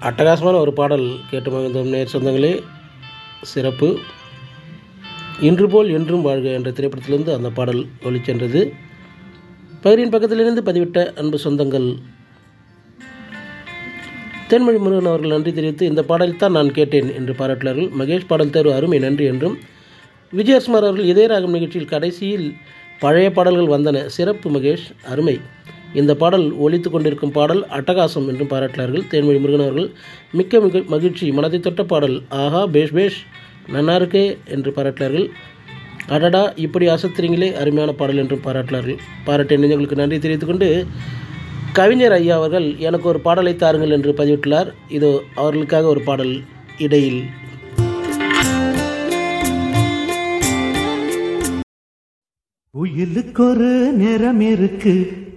அட்டகாசமான ஒரு பாடல் கேட்டு மகிழ்ந்தோம் நேர் சொந்தங்களே சிறப்பு இன்று போல் என்றும் வாழ்க என்ற திரைப்படத்திலிருந்து அந்த பாடல் ஒளிச்சென்றது பயிரின் பக்கத்திலிருந்து பதிவிட்ட அன்பு சொந்தங்கள் தென்மொழி முருகன் அவர்கள் நன்றி தெரிவித்து இந்த பாடலைத்தான் நான் கேட்டேன் என்று பாராட்டினார்கள் மகேஷ் பாடல் தேர்வு அருமை நன்றி என்றும் விஜயகுமார் அவர்கள் இதே ராகம் நிகழ்ச்சியில் கடைசியில் பழைய பாடல்கள் வந்தன சிறப்பு மகேஷ் அருமை இந்த பாடல் ஒலித்து கொண்டிருக்கும் பாடல் அட்டகாசம் என்றும் பாராட்டினார்கள் தேன்மொழி முருகன் அவர்கள் மிக்க மிக மகிழ்ச்சி மனதை தொட்ட பாடல் ஆஹா பேஷ் பேஷ் நன்னா இருக்கே என்று பாராட்டினார்கள் அடடா இப்படி அசத்துறீங்களே அருமையான பாடல் என்றும் பாராட்டினார்கள் பாராட்டிய நெஞ்சங்களுக்கு நன்றி தெரிவித்துக்கொண்டு கவிஞர் ஐயா அவர்கள் எனக்கு ஒரு பாடலை தாருங்கள் என்று பதிவிட்டுள்ளார் இதோ அவர்களுக்காக ஒரு பாடல் இடையில் உயிலுக்கு ஒரு நிறம் இருக்கு